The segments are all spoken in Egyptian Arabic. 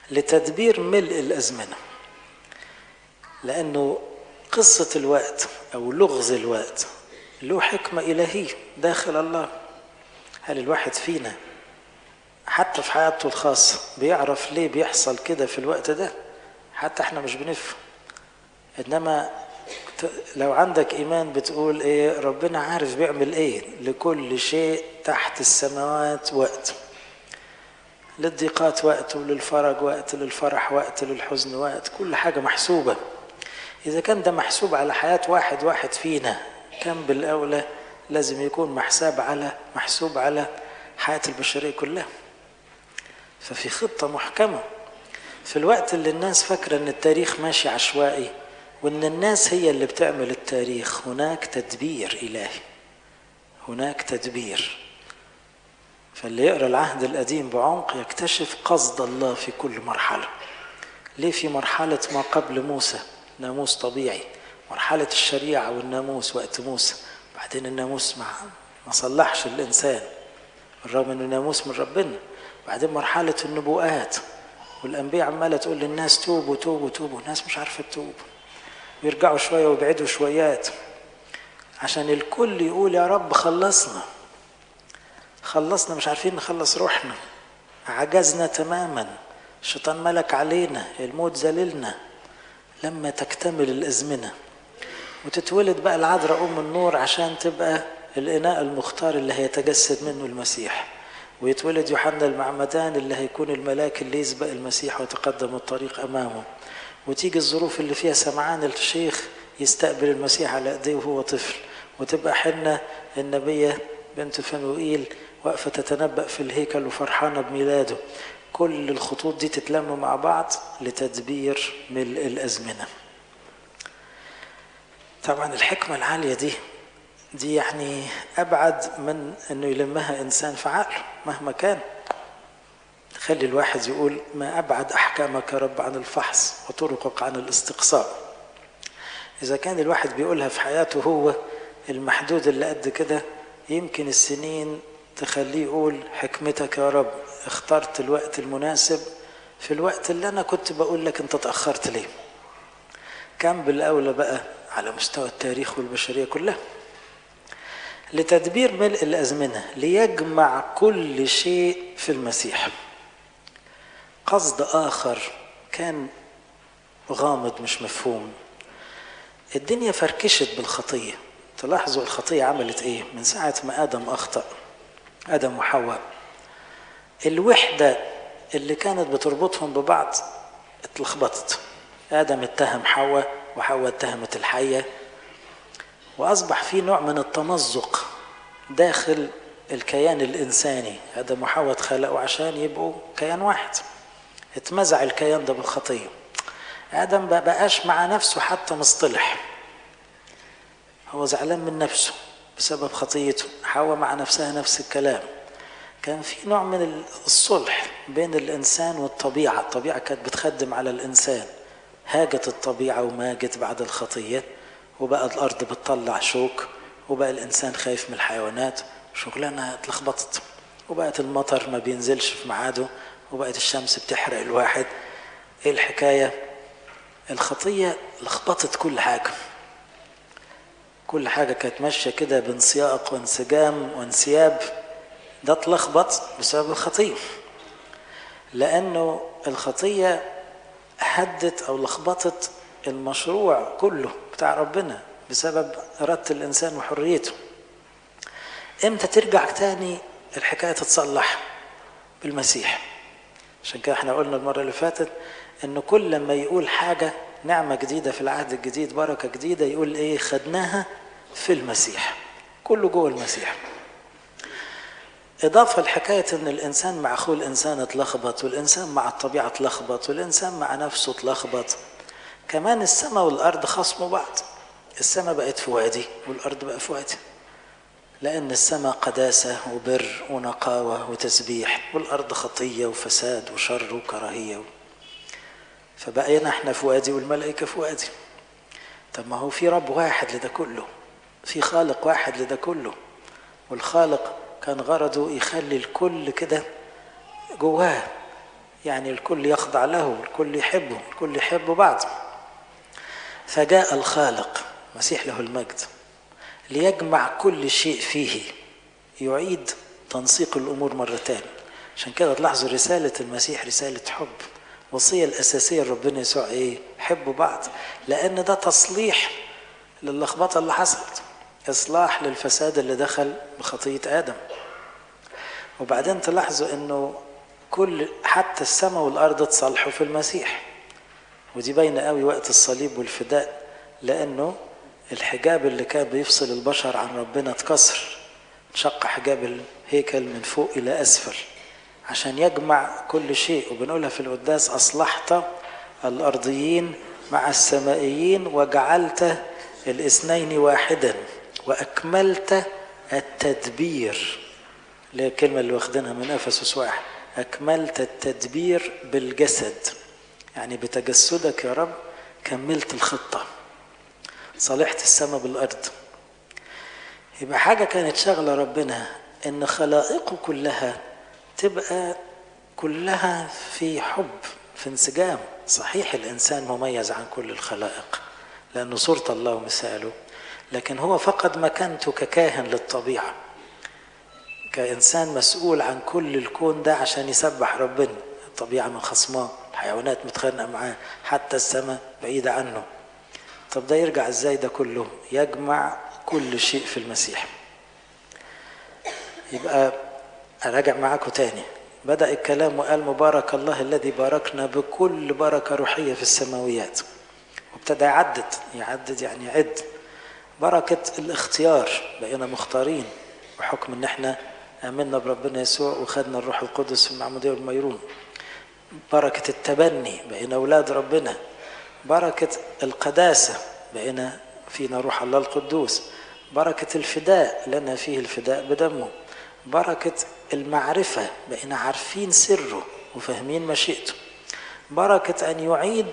لتدبير ملء الأزمنة لأنه قصة الوقت أو لغز الوقت له حكمة إلهية داخل الله هل الواحد فينا حتى في حياته الخاصة بيعرف ليه بيحصل كده في الوقت ده حتى احنا مش بنفهم انما لو عندك ايمان بتقول ايه ربنا عارف بيعمل ايه لكل شيء تحت السماوات وقت للضيقات وقت وللفرج وقت للفرح وقت للحزن وقت كل حاجة محسوبة إذا كان ده محسوب على حياة واحد واحد فينا كان بالأولى لازم يكون محساب على محسوب على حياة البشرية كلها ففي خطة محكمة في الوقت اللي الناس فاكرة ان التاريخ ماشي عشوائي وان الناس هي اللي بتعمل التاريخ هناك تدبير إلهي هناك تدبير فاللي يقرأ العهد القديم بعمق يكتشف قصد الله في كل مرحلة ليه في مرحلة ما قبل موسى ناموس طبيعي مرحلة الشريعة والناموس وقت موسى بعدين الناموس ما ما صلحش الإنسان بالرغم إنه ناموس من ربنا بعدين مرحلة النبوءات والأنبياء عمالة تقول للناس توبوا توبوا توبوا الناس مش عارفة تتوب ويرجعوا شوية ويبعدوا شويات عشان الكل يقول يا رب خلصنا خلصنا مش عارفين نخلص روحنا عجزنا تماما الشيطان ملك علينا الموت زللنا لما تكتمل الأزمنة وتتولد بقى العذراء أم النور عشان تبقى الإناء المختار اللي هيتجسد منه المسيح ويتولد يوحنا المعمدان اللي هيكون الملاك اللي يسبق المسيح ويتقدم الطريق أمامه وتيجي الظروف اللي فيها سمعان الشيخ يستقبل المسيح على ايديه وهو طفل وتبقى حنة النبية بنت فنوئيل واقفة تتنبأ في الهيكل وفرحانة بميلاده كل الخطوط دي تتلم مع بعض لتدبير ملء الأزمنة طبعا الحكمة العالية دي دي يعني أبعد من أنه يلمها إنسان في عقله مهما كان خلي الواحد يقول ما أبعد أحكامك يا رب عن الفحص وطرقك عن الاستقصاء إذا كان الواحد بيقولها في حياته هو المحدود اللي قد كده يمكن السنين تخليه يقول حكمتك يا رب اخترت الوقت المناسب في الوقت اللي أنا كنت بقول لك أنت تأخرت ليه كان بالأولى بقى على مستوى التاريخ والبشرية كلها لتدبير ملء الأزمنة ليجمع كل شيء في المسيح قصد آخر كان غامض مش مفهوم الدنيا فركشت بالخطية تلاحظوا الخطية عملت ايه من ساعة ما آدم أخطأ آدم وحواء الوحدة اللي كانت بتربطهم ببعض اتلخبطت آدم اتهم حواء وحواء اتهمت الحية وأصبح في نوع من التمزق داخل الكيان الإنساني آدم وحواء اتخلقوا عشان يبقوا كيان واحد اتمزع الكيان ده بالخطية آدم ما بقاش مع نفسه حتى مصطلح هو زعلان من نفسه بسبب خطيته حواء مع نفسها نفس الكلام كان في نوع من الصلح بين الإنسان والطبيعة الطبيعة كانت بتخدم على الإنسان هاجت الطبيعة وماجت بعد الخطية وبقى الأرض بتطلع شوك وبقى الإنسان خايف من الحيوانات شغلانة اتلخبطت وبقت المطر ما بينزلش في ميعاده وبقت الشمس بتحرق الواحد ايه الحكاية الخطية لخبطت كل حاجة كل حاجة كانت ماشية كده بانسياق وانسجام وانسياب ده اتلخبط بسبب الخطية لأنه الخطية هدت أو لخبطت المشروع كله بتاع ربنا بسبب إرادة الإنسان وحريته إمتى ترجع تاني الحكاية تتصلح بالمسيح عشان كده احنا قلنا المرة اللي فاتت إنه كل لما يقول حاجة نعمة جديدة في العهد الجديد بركة جديدة يقول إيه خدناها في المسيح كله جوه المسيح إضافة لحكاية إن الإنسان مع أخوه الإنسان اتلخبط والإنسان مع الطبيعة اتلخبط والإنسان مع نفسه اتلخبط كمان السماء والأرض خصموا بعض السماء بقت في وادي والأرض بقى في وادي لأن السماء قداسة وبر ونقاوة وتسبيح والأرض خطية وفساد وشر وكراهية فبقينا احنا في وادي والملائكة في وادي طب ما هو في رب واحد لده كله في خالق واحد لده كله والخالق كان غرضه يخلي الكل كده جواه يعني الكل يخضع له الكل يحبه الكل يحب بعض فجاء الخالق مسيح له المجد ليجمع كل شيء فيه يعيد تنسيق الامور مره تاني عشان كده تلاحظوا رساله المسيح رساله حب الوصيه الاساسيه لربنا يسوع ايه حبوا بعض لان ده تصليح للخبطه اللي حصلت اصلاح للفساد اللي دخل بخطيه ادم وبعدين تلاحظوا انه كل حتى السماء والارض اتصالحوا في المسيح ودي باينه قوي وقت الصليب والفداء لانه الحجاب اللي كان بيفصل البشر عن ربنا اتكسر انشق حجاب الهيكل من فوق الى اسفل عشان يجمع كل شيء وبنقولها في القداس اصلحت الارضيين مع السمائيين وجعلت الاثنين واحدا واكملت التدبير اللي هي الكلمه اللي واخدينها من افسس واحد اكملت التدبير بالجسد يعني بتجسدك يا رب كملت الخطه صالحت السماء بالارض يبقى حاجه كانت شغله ربنا ان خلائقه كلها تبقى كلها في حب في انسجام صحيح الانسان مميز عن كل الخلائق لانه صوره الله ومثاله لكن هو فقد مكانته ككاهن للطبيعه كانسان مسؤول عن كل الكون ده عشان يسبح ربنا الطبيعه من خصماه الحيوانات متخانقه معاه حتى السماء بعيده عنه طب ده يرجع ازاي ده كله يجمع كل شيء في المسيح يبقى اراجع معاكم تاني بدا الكلام وقال مبارك الله الذي باركنا بكل بركه روحيه في السماويات وابتدى يعدد يعدد يعني يعد بركه الاختيار بقينا مختارين بحكم ان احنا امنا بربنا يسوع وخدنا الروح القدس في المعموديه والميرون بركه التبني بقينا اولاد ربنا بركه القداسه بقينا فينا روح الله القدوس بركه الفداء لنا فيه الفداء بدمه بركه المعرفه بقينا عارفين سره وفاهمين مشيئته بركه ان يعيد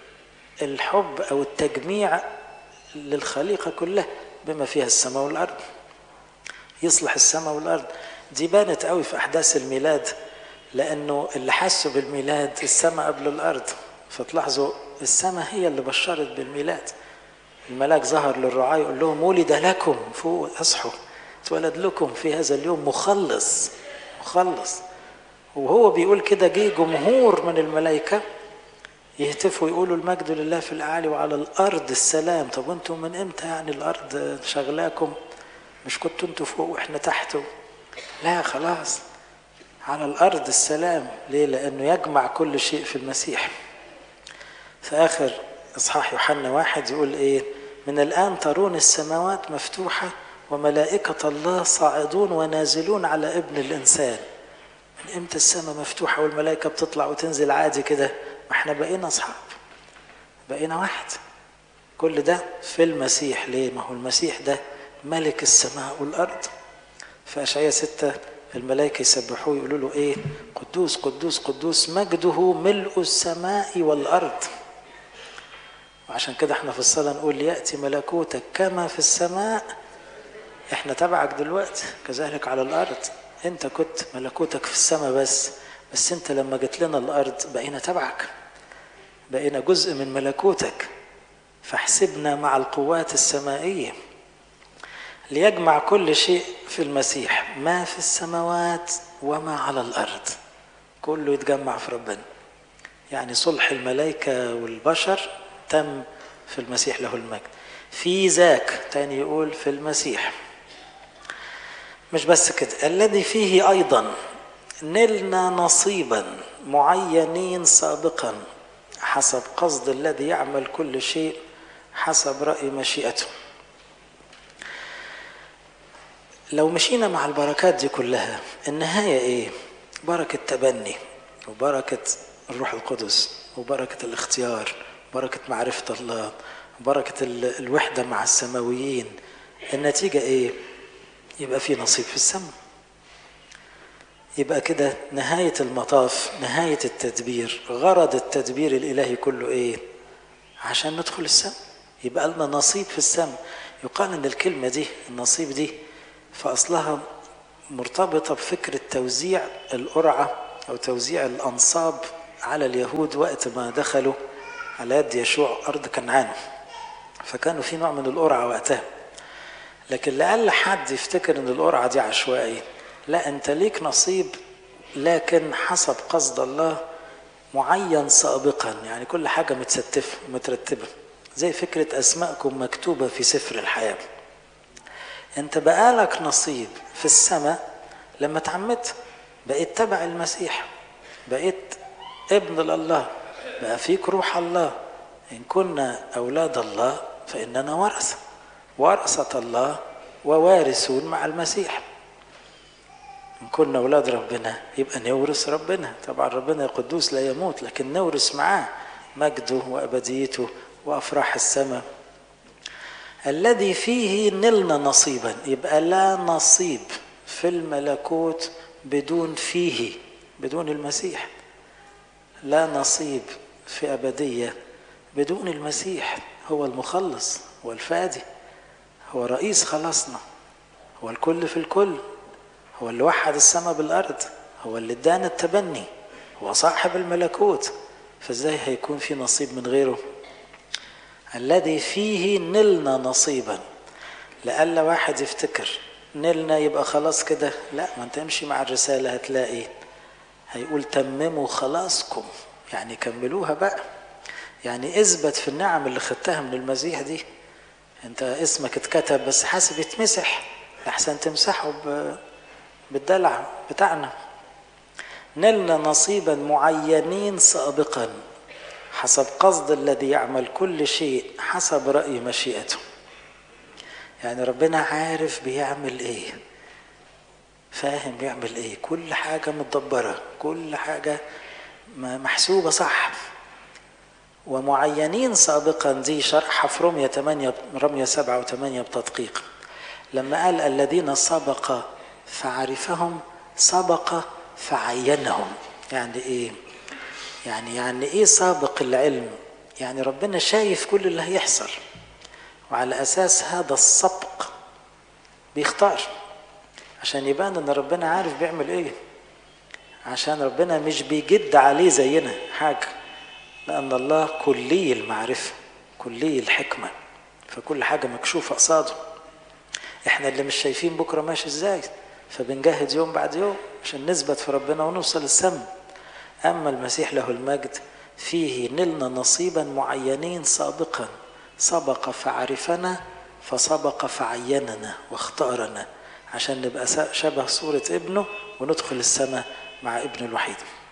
الحب او التجميع للخليقه كلها بما فيها السماء والارض يصلح السماء والارض دي بانت قوي في احداث الميلاد لانه اللي حسوا بالميلاد السماء قبل الارض فتلاحظوا السماء هي اللي بشرت بالميلاد الملاك ظهر للرعاة يقول لهم ولد لكم فوق اصحوا اتولد لكم في هذا اليوم مخلص مخلص وهو بيقول كده جه جمهور من الملائكة يهتفوا يقولوا المجد لله في الأعالي وعلى الأرض السلام طب وانتم من امتى يعني الأرض شغلاكم مش كنتوا انتوا فوق واحنا تحت لا خلاص على الأرض السلام ليه لأنه يجمع كل شيء في المسيح في آخر إصحاح يوحنا واحد يقول إيه من الآن ترون السماوات مفتوحة وملائكة الله صاعدون ونازلون على ابن الإنسان من إمتى السماء مفتوحة والملائكة بتطلع وتنزل عادي كده ما احنا بقينا أصحاب بقينا واحد كل ده في المسيح ليه ما هو المسيح ده ملك السماء والأرض في أشعياء ستة الملائكة يسبحوه يقولوا له إيه قدوس قدوس قدوس مجده ملء السماء والأرض وعشان كده احنا في الصلاة نقول يأتي ملكوتك كما في السماء احنا تبعك دلوقتي كذلك على الأرض انت كنت ملكوتك في السماء بس بس انت لما جيت لنا الأرض بقينا تبعك بقينا جزء من ملكوتك فاحسبنا مع القوات السمائية ليجمع كل شيء في المسيح ما في السماوات وما على الأرض كله يتجمع في ربنا يعني صلح الملائكة والبشر تم في المسيح له المجد في ذاك تاني يقول في المسيح مش بس كده الذي فيه أيضا نلنا نصيبا معينين سابقا حسب قصد الذي يعمل كل شيء حسب رأي مشيئته لو مشينا مع البركات دي كلها النهاية ايه بركة تبني وبركة الروح القدس وبركة الاختيار بركة معرفة الله بركة الوحدة مع السماويين النتيجة ايه يبقى في نصيب في السماء يبقى كده نهاية المطاف نهاية التدبير غرض التدبير الإلهي كله إيه عشان ندخل السماء يبقى لنا نصيب في السماء يقال إن الكلمة دي النصيب دي في أصلها مرتبطة بفكرة توزيع القرعة أو توزيع الأنصاب على اليهود وقت ما دخلوا على يد يشوع أرض كنعان فكانوا في نوع من القرعة وقتها لكن لأقل حد يفتكر ان القرعة دي عشوائي لا انت ليك نصيب لكن حسب قصد الله معين سابقا يعني كل حاجة متستفة مترتبة زي فكرة أسماءكم مكتوبة في سفر الحياة أنت بقالك نصيب في السماء لما تعمدت بقيت تبع المسيح بقيت ابن لله بقى فيك روح الله إن كنا أولاد الله فإننا ورثة ورثة الله ووارثون مع المسيح إن كنا أولاد ربنا يبقى نورث ربنا طبعا ربنا قدوس لا يموت لكن نورث معاه مجده وأبديته وأفراح السماء الذي فيه نلنا نصيبا يبقى لا نصيب في الملكوت بدون فيه بدون المسيح لا نصيب في أبدية بدون المسيح هو المخلص هو الفادي هو رئيس خلاصنا هو الكل في الكل هو اللي وحد السماء بالأرض هو اللي ادانا التبني هو صاحب الملكوت فازاي هيكون في نصيب من غيره الذي فيه نلنا نصيبا لألا واحد يفتكر نلنا يبقى خلاص كده لا ما انت امشي مع الرسالة هتلاقي هيقول تمموا خلاصكم يعني كملوها بقى يعني اثبت في النعم اللي خدتها من المسيح دي انت اسمك اتكتب بس حاسب يتمسح احسن تمسحه بالدلع بتاعنا نلنا نصيبا معينين سابقا حسب قصد الذي يعمل كل شيء حسب رأي مشيئته يعني ربنا عارف بيعمل ايه فاهم بيعمل ايه كل حاجة متدبرة كل حاجة محسوبة صح ومعينين سابقا دي شرحها في رمية 8 رمية 7 و8 بتدقيق لما قال الذين سبق فعرفهم سبق فعينهم يعني ايه يعني يعني ايه سابق العلم يعني ربنا شايف كل اللي هيحصل وعلى اساس هذا السبق بيختار عشان يبان ان ربنا عارف بيعمل ايه عشان ربنا مش بيجد عليه زينا حاجه لان الله كلي المعرفه كلي الحكمه فكل حاجه مكشوفه قصاده احنا اللي مش شايفين بكره ماشي ازاي فبنجهز يوم بعد يوم عشان نثبت في ربنا ونوصل السماء أما المسيح له المجد فيه نلنا نصيبا معينين سابقا سبق فعرفنا فسبق فعيننا واختارنا عشان نبقى شبه صورة ابنه وندخل السماء مع ابن الوحيد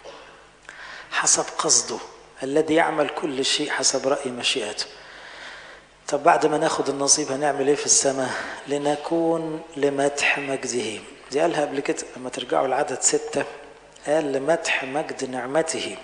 حسب قصده الذي يعمل كل شيء حسب رأي مشيئته طب بعد ما ناخد النصيب هنعمل ايه في السماء لنكون لمدح مجده دي قالها قبل كده لما ترجعوا العدد ستة قال لمدح مجد نعمته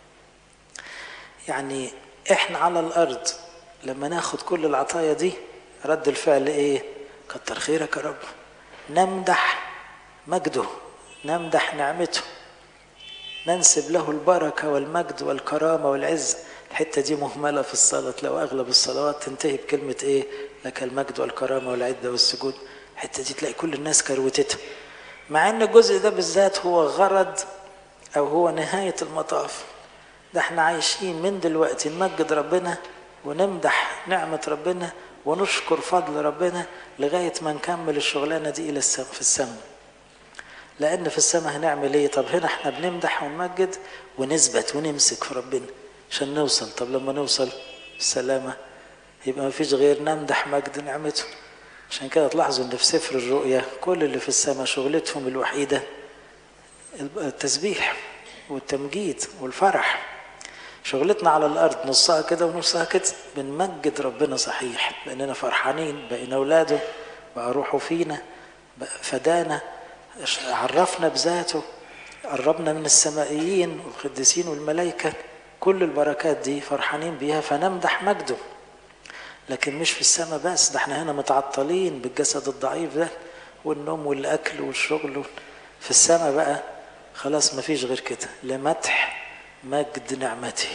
يعني احنا على الارض لما ناخد كل العطايا دي رد الفعل ايه كتر خيرك يا رب نمدح مجده نمدح نعمته ننسب له البركة والمجد والكرامة والعز الحتة دي مهملة في الصلاة لو أغلب الصلوات تنتهي بكلمة إيه لك المجد والكرامة والعدة والسجود الحتة دي تلاقي كل الناس كروتتها مع ان الجزء ده بالذات هو غرض او هو نهاية المطاف ده احنا عايشين من دلوقتي نمجد ربنا ونمدح نعمة ربنا ونشكر فضل ربنا لغاية ما نكمل الشغلانة دي إلى السماء في السماء لأن في السماء هنعمل إيه؟ طب هنا احنا بنمدح ونمجد ونثبت ونمسك في ربنا عشان نوصل طب لما نوصل السلامة يبقى ما فيش غير نمدح مجد نعمته عشان كده تلاحظوا ان في سفر الرؤيا كل اللي في السماء شغلتهم الوحيدة التسبيح والتمجيد والفرح شغلتنا على الارض نصها كده ونصها كده بنمجد ربنا صحيح لاننا فرحانين بقينا اولاده بقى روحه فينا بقى فدانا عرفنا بذاته قربنا من السمائيين والقديسين والملائكة كل البركات دي فرحانين بيها فنمدح مجده لكن مش في السماء بس ده احنا هنا متعطلين بالجسد الضعيف ده والنوم والاكل والشغل في السماء بقى خلاص مفيش غير كده لمدح مجد نعمته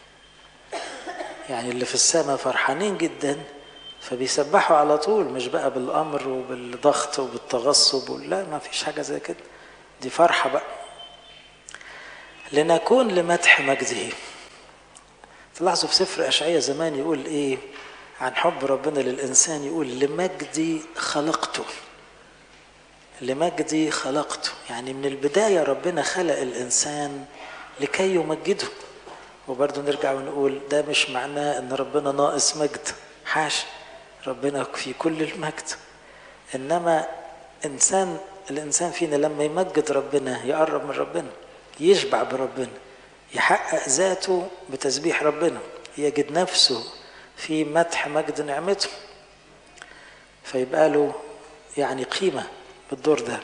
يعني اللي في السماء فرحانين جدا فبيسبحوا على طول مش بقى بالامر وبالضغط وبالتغصب لا ما فيش حاجه زي كده دي فرحه بقى لنكون لمدح مجده تلاحظوا في سفر أشعية زمان يقول إيه عن حب ربنا للإنسان يقول لمجدي خلقته لمجدي خلقته يعني من البداية ربنا خلق الإنسان لكي يمجده وبرضه نرجع ونقول ده مش معناه ان ربنا ناقص مجد حاشا ربنا في كل المجد انما انسان الانسان فينا لما يمجد ربنا يقرب من ربنا يشبع بربنا يحقق ذاته بتسبيح ربنا يجد نفسه في مدح مجد نعمته فيبقى له يعني قيمة بالدور ده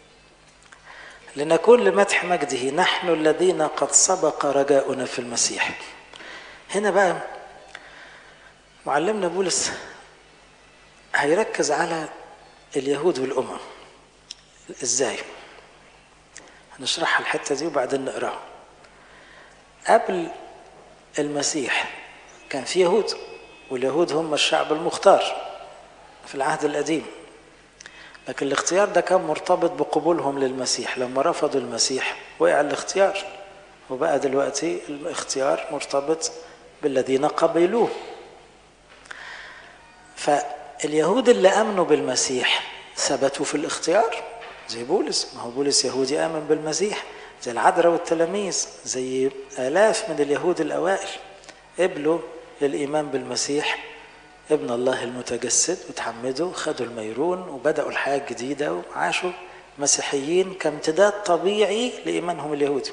لنكون لمدح مجده نحن الذين قد سبق رجاؤنا في المسيح هنا بقى معلمنا بولس هيركز على اليهود والأمم ازاي هنشرحها الحتة دي وبعدين نقراها قبل المسيح كان في يهود واليهود هم الشعب المختار في العهد القديم لكن الاختيار ده كان مرتبط بقبولهم للمسيح لما رفضوا المسيح وقع الاختيار وبقى دلوقتي الاختيار مرتبط بالذين قبلوه فاليهود اللي امنوا بالمسيح ثبتوا في الاختيار زي بولس ما هو بولس يهودي امن بالمسيح زي العذراء والتلاميذ زي الاف من اليهود الاوائل قبلوا للايمان بالمسيح ابن الله المتجسد وتحمدوا خدوا الميرون وبدأوا الحياة الجديدة وعاشوا مسيحيين كامتداد طبيعي لإيمانهم اليهودي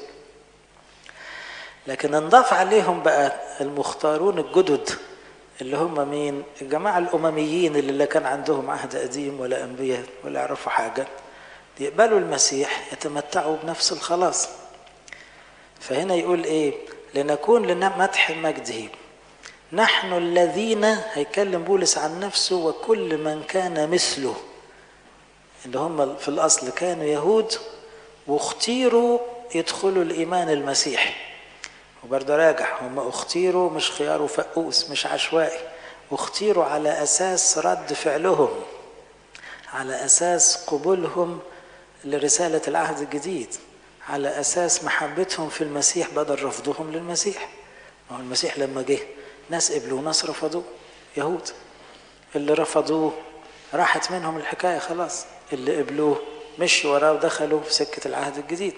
لكن انضاف عليهم بقى المختارون الجدد اللي هم مين الجماعة الأمميين اللي لا كان عندهم عهد قديم ولا أنبياء ولا يعرفوا حاجة يقبلوا المسيح يتمتعوا بنفس الخلاص فهنا يقول ايه لنكون لمدح مجده نحن الذين هيكلم بولس عن نفسه وكل من كان مثله اللي هم في الأصل كانوا يهود واختيروا يدخلوا الإيمان المسيحي وبرضه راجع هم اختيروا مش خيار وفقوس مش عشوائي اختيروا على أساس رد فعلهم على أساس قبولهم لرسالة العهد الجديد على أساس محبتهم في المسيح بدل رفضهم للمسيح ما هو المسيح لما جه ناس قبلوه ناس رفضوه يهود اللي رفضوه راحت منهم الحكاية خلاص اللي قبلوه مشوا وراه ودخلوا في سكة العهد الجديد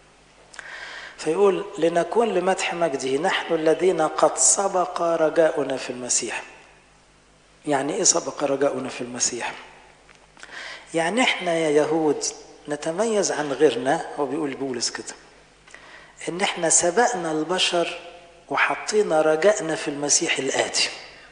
فيقول لنكون لمدح مجده نحن الذين قد سبق رجاؤنا في المسيح يعني ايه سبق رجاؤنا في المسيح يعني احنا يا يهود نتميز عن غيرنا هو بيقول بولس كده ان احنا سبقنا البشر وحطينا رجائنا في المسيح الآتي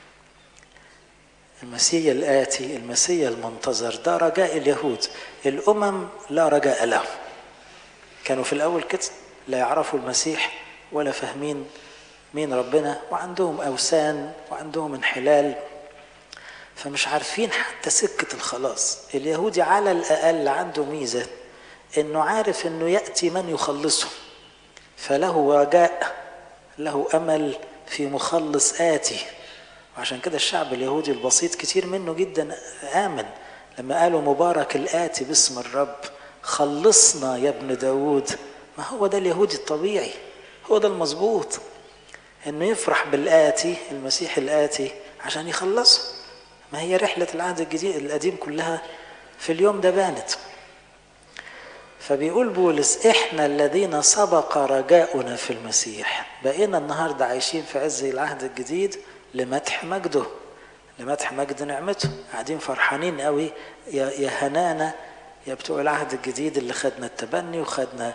المسيح الآتي المسيح المنتظر ده رجاء اليهود الأمم لا رجاء لهم كانوا في الأول كده لا يعرفوا المسيح ولا فاهمين مين ربنا وعندهم أوثان وعندهم انحلال فمش عارفين حتى سكة الخلاص اليهودي على الأقل عنده ميزة إنه عارف إنه يأتي من يخلصه فله رجاء له امل في مخلص اتي وعشان كده الشعب اليهودي البسيط كتير منه جدا امن لما قالوا مبارك الاتي باسم الرب خلصنا يا ابن داود ما هو ده اليهودي الطبيعي هو ده المظبوط انه يفرح بالاتي المسيح الاتي عشان يخلصه ما هي رحله العهد الجديد القديم كلها في اليوم ده بانت فبيقول بولس احنا الذين سبق رجاؤنا في المسيح بقينا النهارده عايشين في عز العهد الجديد لمدح مجده لمدح مجد نعمته قاعدين فرحانين قوي يا يا هنانا يا بتوع العهد الجديد اللي خدنا التبني وخدنا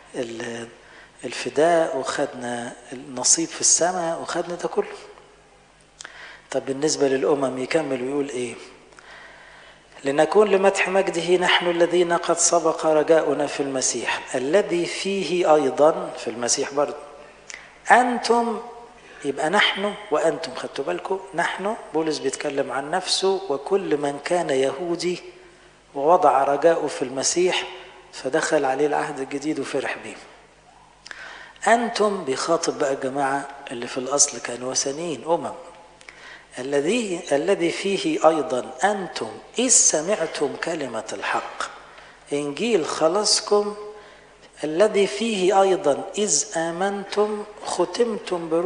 الفداء وخدنا النصيب في السماء وخدنا ده كله طب بالنسبة للأمم يكمل ويقول إيه لنكون لمدح مجده نحن الذين قد سبق رجاؤنا في المسيح الذي فيه أيضا في المسيح برضه أنتم يبقى نحن وأنتم خدتوا بالكم نحن بولس بيتكلم عن نفسه وكل من كان يهودي ووضع رجاؤه في المسيح فدخل عليه العهد الجديد وفرح بيه أنتم بيخاطب بقى الجماعة اللي في الأصل كانوا وثنيين أمم الذي الذي فيه ايضا انتم اذ سمعتم كلمه الحق انجيل خلاصكم الذي فيه أيضا إذ آمنتم ختمتم